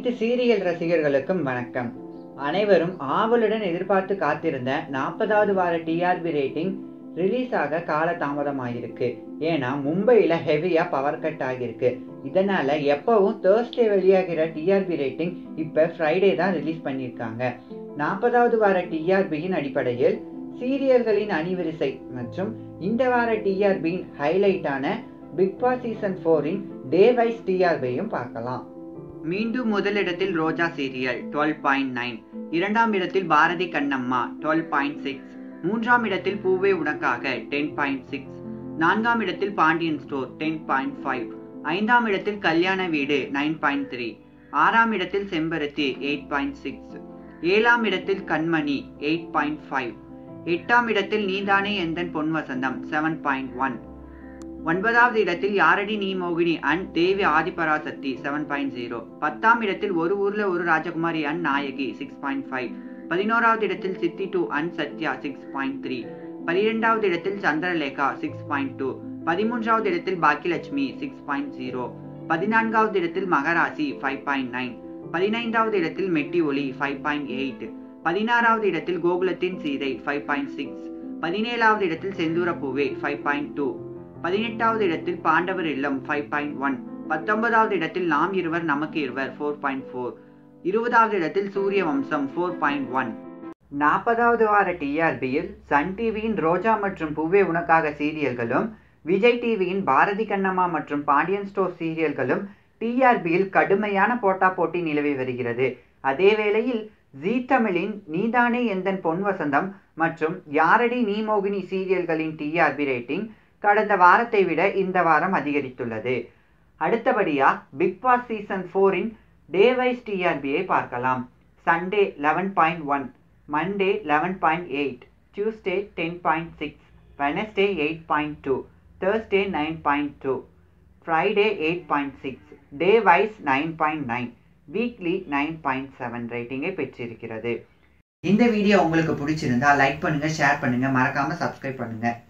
அனைத்து சீரியல் ரசிகர்களுக்கும் வணக்கம் அனைவரும் ஆவலுடன் எதிர்பார்த்து காத்திருந்த நாற்பதாவது வார டிஆர்பி ரேட்டிங் ரிலீஸ் ஆக கால தாமதமாயிருக்கு ஏன்னா மும்பையில் ஹெவியாக பவர் கட் ஆகியிருக்கு இதனால எப்பவும் தேர்ஸ்டே வெளியாகிற டிஆர்பி ரேட்டிங் இப்போ ஃப்ரைடே தான் ரிலீஸ் பண்ணியிருக்காங்க நாற்பதாவது வார டிஆர்பியின் அடிப்படையில் சீரியல்களின் அணிவரிசை மற்றும் இந்த வார டிஆர்பியின் ஹைலைட்டான பிக் பாஸ் சீசன் ஃபோரின் டே வைஸ் டிஆர்பியும் பார்க்கலாம் மீண்டும் முதலிடத்தில் Roja serial twelve point nine இரண்டாம் இடத்தில் Bharathi Kannamma twelve point six மூன்றாம் இடத்தில் Poove Unakkaga ten point six நான்காம் இடத்தில் Pandian store ten point five ஐந்தாம் இடத்தில் கல்யாண வீடு நைன் பாயிண்ட் த்ரீ ஆறாம் இடத்தில் செம்பருத்தி எயிட் பாயிண்ட் சிக்ஸ் ஏழாம் இடத்தில் கண்மணி எயிட் பாயிண்ட் ஃபைவ் எட்டாம் இடத்தில் நீதானே எந்தன் பொன் வசந்தம் செவன் பாயிண்ட் ஒன் ஒன்பதாவது இடத்தில் யாரடி நீ மோகினி and Devi Adhiparasakthi seven point zero பத்தாம் இடத்தில் Oru Oorla Oru Rajakumari and Nayagi six point five பதினோராவது இடத்தில் Chithi two and Sathya six point three பனிரெண்டாவது இடத்தில் சந்திரலேகா சிக்ஸ் பாயிண்ட் டூ பதிமூன்றாவது இடத்தில் பாக்கியலட்சுமி சிக்ஸ் பாயிண்ட் ஜீரோ பதினான்காவது இடத்தில் மகராசி ஃபைவ் பாயிண்ட் நைன் பதினைந்தாவது இடத்தில் மெட்டி ஒலி ஃபைவ் பாயிண்ட் எயிட் பதினாறாவது இடத்தில் Gokulathin Seethai five point six பதினேழாவது இடத்தில் செந்தூர பூவே ஃபைவ் பாயிண்ட் டூ பதினெட்டாவது இடத்தில் பாண்டவர் இல்லம் ஃபைவ் பாயிண்ட் ஒன் பத்தொன்பதாவது இடத்தில் நாம் இருவர் நமக்கு இருவர் ஃபோர் பாயிண்ட் ஃபோர் இருபதாவது இடத்தில் சூரிய வம்சம் ஃபோர் பாயிண்ட் ஒன் நாற்பதாவது வார டிஆர்பியில் சன் டிவியின் ரோஜா மற்றும் பூவே உனக்காக சீரியல்களும் விஜய் டிவியின் பாரதி கண்ணம்மா மற்றும் பாண்டியன் ஸ்டோர் சீரியல்களும் டிஆர்பியில் கடுமையான போட்டா போட்டி நிலவி வருகிறது அதே வேளையில் ஜீ தமிழின் நீதானே எந்தன் பொன் வசந்தம் மற்றும் யாரடி நீ மோகினி சீரியல்களின் டிஆர்பி ரேட்டிங் கடந்த வாரத்தை விட இந்த வாரம் அதிகரித்துள்ளது அடுத்தபடியா பிக் பாஸ் சீசன் ஃபோரின் டே வைஸ் டிஆர்பியை பார்க்கலாம் Sunday eleven point one Monday eleven point eight Tuesday ten point six Wednesday eight point two Thursday nine point two Friday eight point six day wise nine point nine weekly nine point seven ரேட்டிங்கை பெற்றிருக்கிறது இந்த video உங்களுக்கு பிடிச்சிருந்தா like பண்ணுங்க share பண்ணுங்க மறக்காம subscribe பண்ணுங்க